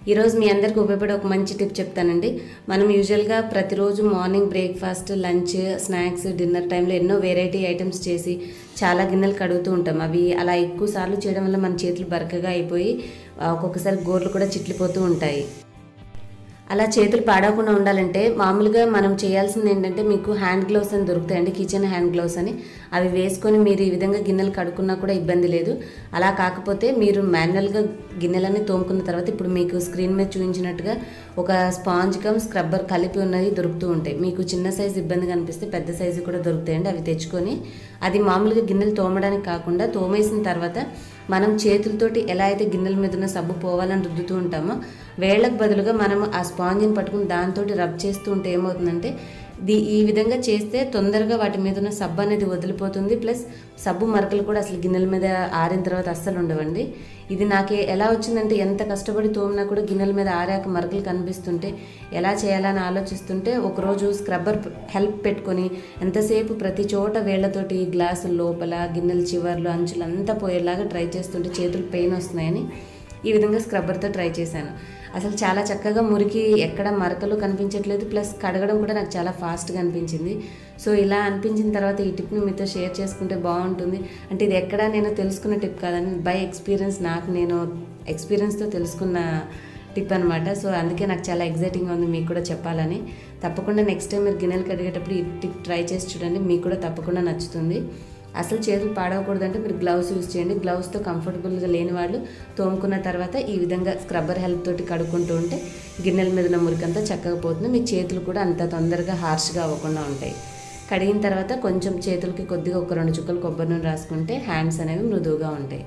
ఈరోజు మీ అందరికీ ఉపయోగపడే ఒక మంచి టిప్ చెప్తానండి మనం యూజువల్గా ప్రతిరోజు morning breakfast lunch snacks dinner టైంలో ఎన్నో వెరైటీ ఐటమ్స్ చేసి చాలా గిన్నెలు కడుగుతూ ఉంటాం అవి అలా ఎక్కువ సార్లు చేయడం వల్ల మన చేతులు బరకగా అయిపోయి ఆ, ఒక్కొక్కసారి గోర్లు కూడా చిట్లిపోతూ ఉంటాయి అలా చేతులు పాడవకుండా ఉండాలంటే మామూలుగా మనం చేయాల్సింది ఏంటంటే మీకు హ్యాండ్ గ్లౌస్ అని దొరుకుతాయండి కిచెన్ హ్యాండ్ గ్లౌస్ అని అవి వేసుకొని మీరు ఈ విధంగా గిన్నెలు కడుక్కున్నా కూడా ఇబ్బంది లేదు అలా కాకపోతే మీరు మాన్యువల్గా గిన్నెలన్నీ తోముకున్న తర్వాత ఇప్పుడు మీకు స్క్రీన్ మీద చూపించినట్టుగా ఒక స్పాంజ్ కమ్ స్క్రబ్బర్ కలిపి ఉన్నది దొరుకుతూ ఉంటాయి మీకు చిన్న సైజు ఇబ్బంది కనిపిస్తే పెద్ద సైజు కూడా దొరుకుతాయండి అవి తెచ్చుకొని అది మామూలుగా గిన్నెలు తోమడానికి కాకుండా తోమేసిన తర్వాత మనం చేతులతోటి ఎలా అయితే గిన్నెల మీద ఉన్న సబ్బు పోవాలని రుద్దుతూ ఉంటామో వేళ్లకు బదులుగా మనం ఆ స్పాంజిని పట్టుకుని దాంతో రబ్ చేస్తూ ఉంటే ఏమవుతుందంటే ది ఈ విధంగా చేస్తే తొందరగా వాటి మీద ఉన్న సబ్బు అనేది వదిలిపోతుంది ప్లస్ సబ్బు మరకలు కూడా అసలు గిన్నెల మీద ఆరిన తర్వాత అస్సలు ఉండవండి ఇది నాకు ఎలా వచ్చిందంటే ఎంత కష్టపడి తోమినా కూడా గిన్నెల మీద ఆరాక మరకలు కనిపిస్తుంటే ఎలా చేయాలని ఆలోచిస్తుంటే ఒకరోజు స్క్రబ్బర్ హెల్ప్ పెట్టుకొని ఎంతసేపు ప్రతి చోట వేళ్లతోటి గ్లాసుల లోపల గిన్నెల చివర్లు అంచులు అంతా పోయేలాగా ట్రై చేస్తుంటే చేతులు పెయిన్ వస్తున్నాయని ఈ విధంగా స్క్రబ్బర్తో ట్రై చేశాను అసలు చాలా చక్కగా మురికి ఎక్కడ మరకలు కనిపించట్లేదు ప్లస్ కడగడం కూడా నాకు చాలా ఫాస్ట్గా అనిపించింది సో ఇలా అనిపించిన తర్వాత ఈ టిప్ని మీతో షేర్ చేసుకుంటే బాగుంటుంది అంటే ఇది ఎక్కడ నేను తెలుసుకున్న టిప్ కాదని బై ఎక్స్పీరియన్స్ నాకు నేను ఎక్స్పీరియన్స్తో తెలుసుకున్న టిప్ అనమాట సో అందుకే నాకు చాలా ఎగ్జైటింగ్గా ఉంది మీకు కూడా చెప్పాలని తప్పకుండా నెక్స్ట్ టైం మీరు గిన్నెలు కడిగేటప్పుడు ఈ టిప్ ట్రై చేసి చూడండి మీకు కూడా తప్పకుండా నచ్చుతుంది అసలు చేతులు పాడవకూడదంటే మీరు గ్లౌస్ యూజ్ చేయండి గ్లౌస్తో కంఫర్టబుల్గా లేని వాళ్ళు తోముకున్న తర్వాత ఈ విధంగా స్క్రబ్బర్ హెల్ప్ తోటి కడుక్కుంటూ ఉంటే గిన్నెల మీద ఉన్న మురికంతా చక్కగా పోతుంది మీ చేతులు కూడా అంత తొందరగా హార్ష్గా అవ్వకుండా ఉంటాయి కడిగిన తర్వాత కొంచెం చేతులకి కొద్దిగా ఒక రెండు చుక్కలు కొబ్బరి నూనె రాసుకుంటే హ్యాండ్స్ అనేవి మృదువుగా ఉంటాయి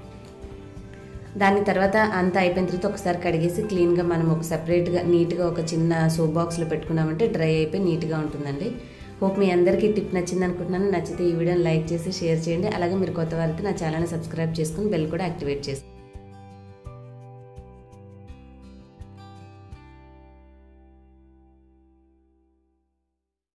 దాని తర్వాత అంతా అయిపోయిన తర్వాత ఒకసారి కడిగేసి క్లీన్గా మనం ఒక సపరేట్గా నీట్గా ఒక చిన్న సోప్ బాక్స్లో పెట్టుకున్నామంటే డ్రై అయిపోయి నీట్గా ఉంటుందండి హోప్ మీ అందరికీ ఈ టిప్ నచ్చింది అనుకుంటున్నాను నచ్చితే ఈ వీడియోని లైక్ చేసి షేర్ చేయండి అలాగే మీరు కొత్త వారైతే నా ఛానల్ని సబ్స్క్రైబ్ చేసుకుని బెల్ కూడా యాక్టివేట్ చేసి